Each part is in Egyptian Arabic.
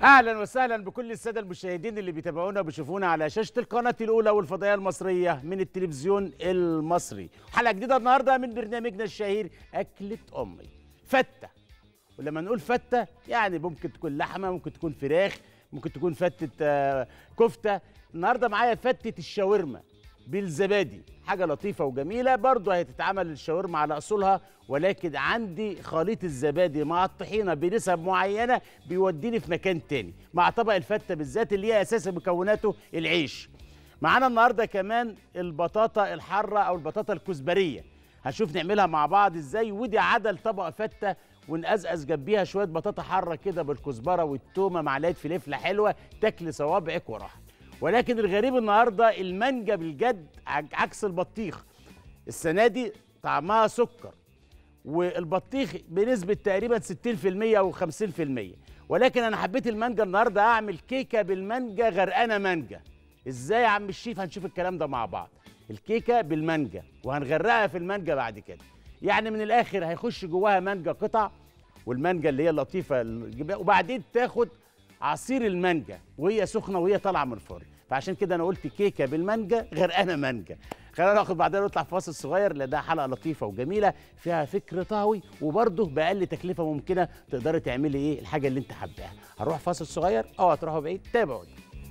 اهلا وسهلا بكل الساده المشاهدين اللي بيتابعونا وبيشوفونا على شاشه القناه الاولى والفضائيه المصريه من التلفزيون المصري حلقه جديده النهارده من برنامجنا الشهير اكله امي فته ولما نقول فته يعني ممكن تكون لحمه ممكن تكون فراخ ممكن تكون فتة آه، كفتة النهاردة معايا فتة الشاورما بالزبادي حاجة لطيفة وجميلة برضو هتتعمل الشاورما على أصولها ولكن عندي خليط الزبادي مع الطحينة بنسب معينة بيوديني في مكان تاني مع طبق الفتة بالذات اللي هي أساس مكوناته العيش معانا النهاردة كمان البطاطا الحارة أو البطاطا الكزبرية هنشوف نعملها مع بعض ازاي ودي عدل طبق فتة ونقزقز جنبيها شويه بطاطا حاره كده بالكزبره والتومه معلقه فلفله حلوه تاكل صوابعك وراها ولكن الغريب النهارده المانجا بالجد عك- عكس البطيخ السنه دي طعمها سكر والبطيخ بنسبه تقريبا 60% او 50% ولكن انا حبيت المانجا النهارده اعمل كيكه بالمانجا غرقانه مانجا ازاي يا عم الشيف هنشوف الكلام ده مع بعض الكيكه بالمانجا وهنغرقها في المانجا بعد كده يعني من الاخر هيخش جواها مانجا قطع والمانجا اللي هي اللطيفه الجبا- وبعدين تاخد عصير المانجا وهي سخنه وهي طالعه من الفرن فعشان كده انا قلت كيكه بالمانجا غرقانه مانجا خلينا ناخد بعدين نطلع في فاصل صغير لانها حلقه لطيفه وجميله فيها فكر طهوي وبرضه باقل تكلفه ممكنه تقدري تعملي ايه الحاجه اللي انت حباها هنروح فاصل صغير او هتروحوا بعيد تابعوني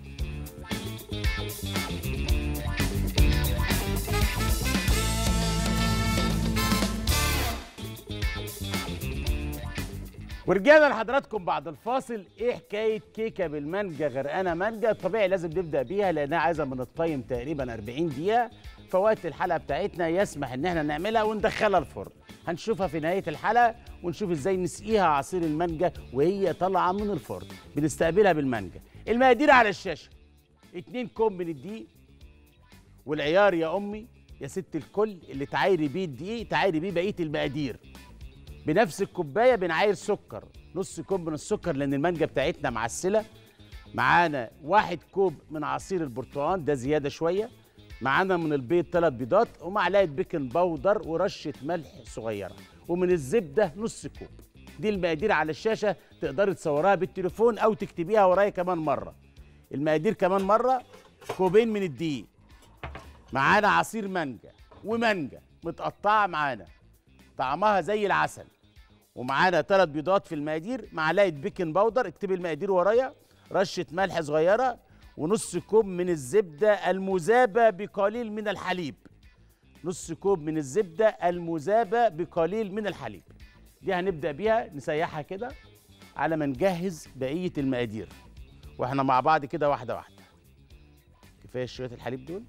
ورجعنا لحضراتكم بعد الفاصل ايه حكايه كيكه بالمانجا غرقانه مانجا طبيعي لازم نبدا بيها لانها عايزه من الطيم تقريبا 40 دقيقه فوقت الحلقه بتاعتنا يسمح ان احنا نعملها وندخلها الفرن هنشوفها في نهايه الحلقه ونشوف ازاي نسقيها عصير المانجا وهي طالعه من الفرن بنستقبلها بالمانجا المقادير على الشاشه 2 كوب من الدقيق والعيار يا امي يا ست الكل اللي تعايري بيه الدقيق تعايري بيه بقيه المقادير بنفس الكوبايه بنعاير سكر نص كوب من السكر لان المانجا بتاعتنا معسله معانا واحد كوب من عصير البرتقال ده زياده شويه معانا من البيض ثلاث بيضات ومعلقه بيكنج باودر ورشه ملح صغيره ومن الزبده نص كوب دي المقادير على الشاشه تقدري تصورها بالتليفون او تكتبيها ورايا كمان مره المقادير كمان مره كوبين من الدقيق معانا عصير مانجا ومانجا متقطعه معانا طعمها زي العسل ومعانا ثلاث بيضات في المقادير معلقه بيكنج باودر اكتبي المقادير ورايا رشه ملح صغيره ونص كوب من الزبده المذابه بقليل من الحليب نص كوب من الزبده المذابه بقليل من الحليب دي هنبدا بيها نسيحها كده على ما نجهز بقيه المقادير واحنا مع بعض كده واحده واحده كفايه شويه الحليب دول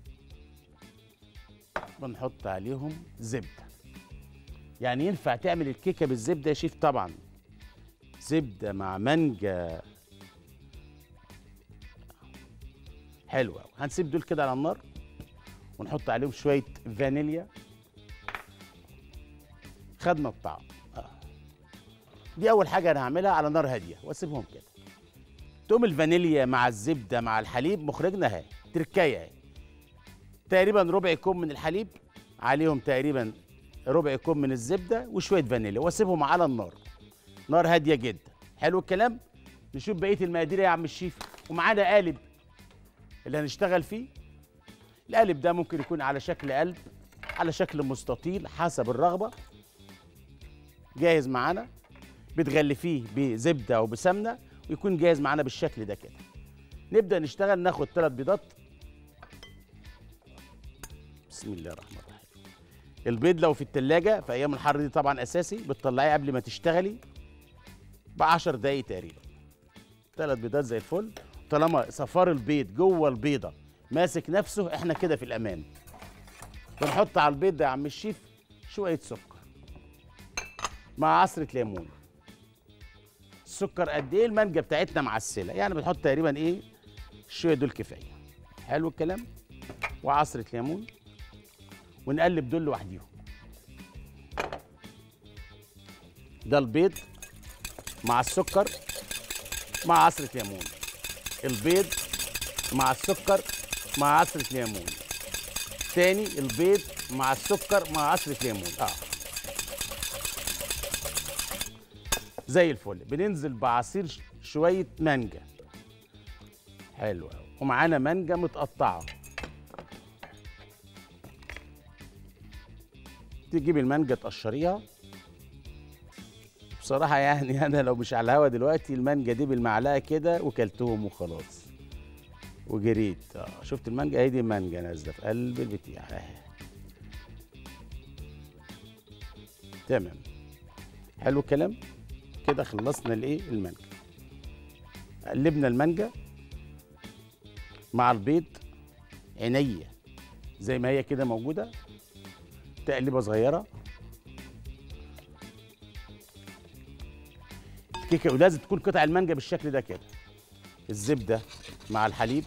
بنحط عليهم زبده يعني ينفع تعمل الكيكه بالزبده يا شيف طبعا زبده مع مانجا حلو قوي هنسيب دول كده على النار ونحط عليهم شويه فانيليا خدنا الطعم آه. دي اول حاجه انا هعملها على نار هاديه واسيبهم كده تقوم الفانيليا مع الزبده مع الحليب مخرجنا اهي تركايه اهي تقريبا ربع كوب من الحليب عليهم تقريبا ربع كوب من الزبده وشويه فانيليا واسيبهم على النار نار هاديه جدا حلو الكلام نشوف بقيه المقادير يا عم الشيف ومعانا قالب اللي هنشتغل فيه القالب ده ممكن يكون على شكل قلب على شكل مستطيل حسب الرغبه جاهز معانا بتغلفيه بزبده او بسمنه ويكون جاهز معانا بالشكل ده كده نبدا نشتغل ناخد ثلاث بيضات بسم الله الرحمن الرحيم البيض لو في التلاجة في أيام الحر دي طبعا أساسي بتطلعيه قبل ما تشتغلي بعشر دقايق تقريبا ثلاث بيضات زي الفل طالما صفار البيض جوه البيضة ماسك نفسه احنا كده في الأمان بنحط على البيض ده يا عم الشيف شوية سكر مع عصرة ليمون السكر قد ايه المانجا بتاعتنا معسلة يعني بنحط تقريبا ايه شوية دول كفاية حلو الكلام وعصرة ليمون ونقلب دول لوحديهم ده البيض مع السكر مع عصرة ليمون البيض مع السكر مع عصرة ليمون تاني البيض مع السكر مع عصرة ليمون اه زي الفل بننزل بعصير شويه مانجا حلو قوي ومعانا مانجا متقطعه تجيب المانجا تقشريها بصراحه يعني انا لو مش على الهوا دلوقتي المانجا دي بالمعلقه كده وكلتهم وخلاص وجريت اه شفت المانجا اهي دي مانجا نازله في قلب البتاع اهي تمام حلو الكلام كده خلصنا الايه المانجا قلبنا المانجا مع البيض عينيا زي ما هي كده موجوده تقليبه صغيره الكيكه ولازم تكون قطع المانجا بالشكل ده كده الزبده مع الحليب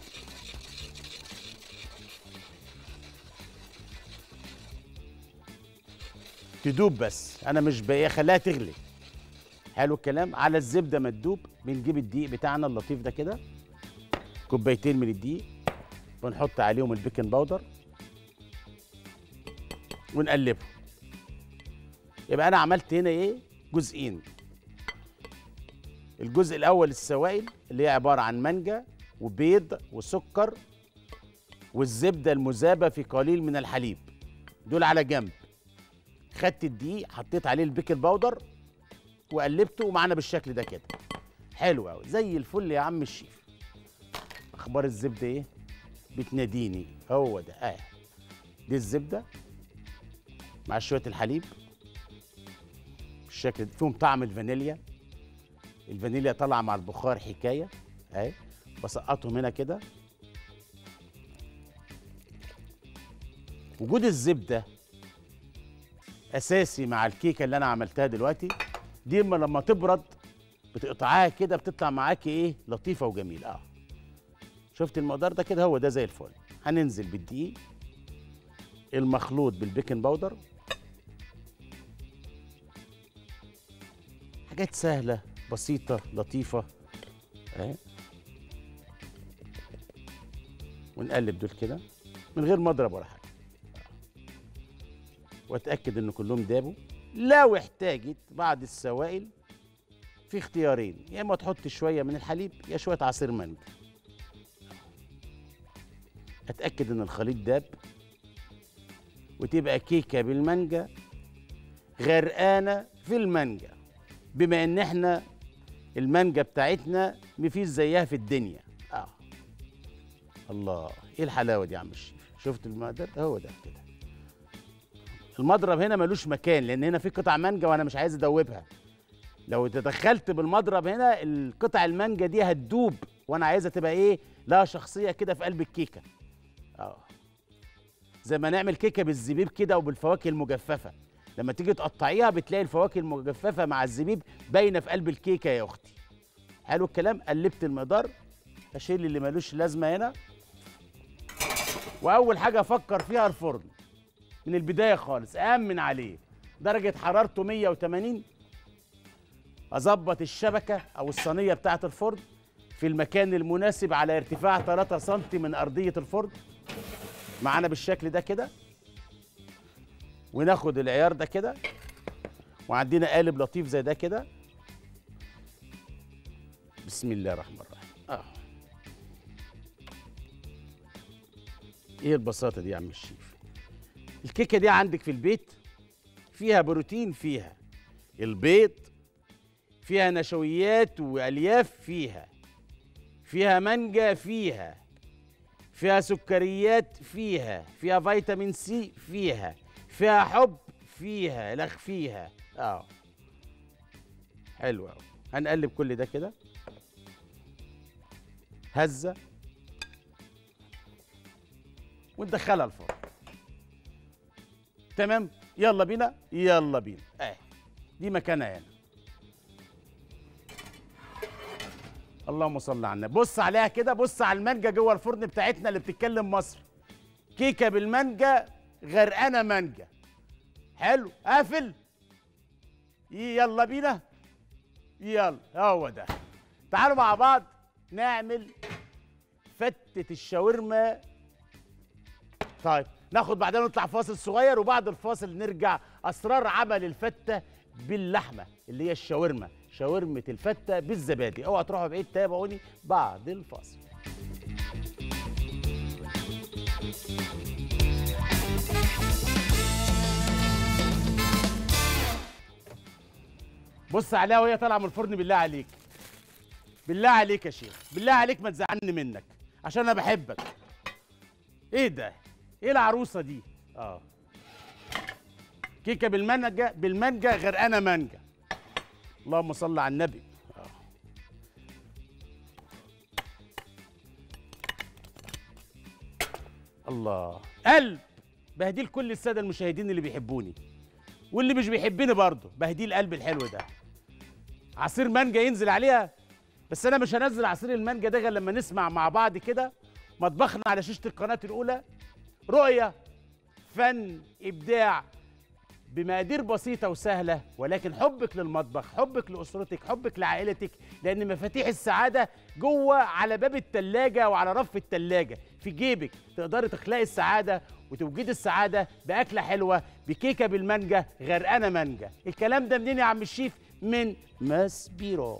تدوب بس انا مش بقى خليها تغلي حلو الكلام على الزبده ما تدوب بنجيب الدقيق بتاعنا اللطيف ده كده كوبايتين من الدقيق ونحط عليهم البيكنج باودر ونقلبه يبقى انا عملت هنا ايه جزئين الجزء الاول السوائل اللي هي عباره عن مانجا وبيض وسكر والزبده المذابه في قليل من الحليب دول على جنب خدت الدقيق حطيت عليه البيكنج باودر وقلبته ومعانا بالشكل ده كده حلو قوي زي الفل يا عم الشيف اخبار الزبده ايه بتناديني هو ده اه دي الزبده مع شويه الحليب بالشكل ده فيهم طعم الفانيليا الفانيليا طالعه مع البخار حكايه اهي بسقطهم هنا كده وجود الزبده اساسي مع الكيكه اللي انا عملتها دلوقتي دي اما لما تبرد بتقطعها كده بتطلع معاكي ايه لطيفه وجميله اه شفت المقدار ده كده هو ده زي الفل هننزل بالدقيق المخلوط بالبيكنج باودر حاجات سهله بسيطه لطيفه اهي ونقلب دول كده من غير مضرب ولا حاجه واتاكد ان كلهم دابوا لو احتاجت بعض السوائل في اختيارين يا اما تحط شويه من الحليب يا شويه عصير مانجا اتاكد ان الخليط داب وتبقى كيكه بالمانجا غرقانه في المانجا بما ان احنا المانجا بتاعتنا مفيش زيها في الدنيا اه الله ايه الحلاوه دي يا عم الشيف شفت المقدار هو ده كده المضرب هنا ملوش مكان لان هنا في قطع مانجا وانا مش عايز ادوبها لو تدخلت بالمضرب هنا القطع المانجا دي هتدوب وانا عايزها تبقى ايه لها شخصيه كده في قلب الكيكه اه زي ما نعمل كيكه بالزبيب كده وبالفواكه المجففه لما تيجي تقطعيها بتلاقي الفواكه المجففه مع الزبيب باينه في قلب الكيكه يا اختي حلو الكلام قلبت المقدار اشيل اللي ملوش لازمه هنا واول حاجه افكر فيها الفرن من البدايه خالص امن عليه درجه حرارته 180 اظبط الشبكه او الصينيه بتاعه الفرن في المكان المناسب على ارتفاع 3 سم من ارضيه الفرن معانا بالشكل ده كده وناخد العيار ده كده وعندنا قالب لطيف زي ده كده بسم الله الرحمن الرحيم اه ايه البساطه دي يا عم الشيف الكيكه دي عندك في البيت فيها بروتين فيها البيض فيها نشويات والياف فيها فيها مانجا فيها فيها سكريات فيها فيها فيتامين سي فيها فيها حب فيها لخ فيها اه حلو قوي هنقلب كل ده كده هزه وندخلها الفرن تمام يلا بينا يلا بينا اه دي مكانها هنا اللهم صل على النبي بص عليها كده بص على المانجا جوه الفرن بتاعتنا اللي بتتكلم مصر كيكه بالمانجا غرقانه مانجا حلو قافل يلا بينا يلا هو ده تعالوا مع بعض نعمل فتة الشاورما طيب ناخد بعدين نطلع فاصل صغير وبعد الفاصل نرجع اسرار عمل الفته باللحمه اللي هي الشاورما شاورمه الفته بالزبادي اوعى تروحوا بعيد تابعوني بعد الفاصل بص عليها وهي طالعه من الفرن بالله عليك بالله عليك يا شيخ بالله عليك ما تزعلني منك عشان انا بحبك ايه ده ايه العروسه دي اه كيكه بالمانجا بالمانجا غرقانه مانجا اللهم صل على النبي آه. الله قلب بهديل كل الساده المشاهدين اللي بيحبوني واللي مش بيحبني برضه بهديل القلب الحلو ده عصير مانجا ينزل عليها بس انا مش هنزل عصير المانجا ده غير لما نسمع مع بعض كده مطبخنا على شاشه القناه الاولى رؤيه فن ابداع بمقادير بسيطة وسهلة ولكن حبك للمطبخ حبك لأسرتك حبك لعائلتك لأن مفاتيح السعادة جوه على باب التلاجة وعلى رف التلاجة في جيبك تقدري تخلقي السعادة وتوجدي السعادة بأكلة حلوة بكيكة بالمانجا غرقانة مانجا الكلام ده منين يا عم الشيف من ماسبيرو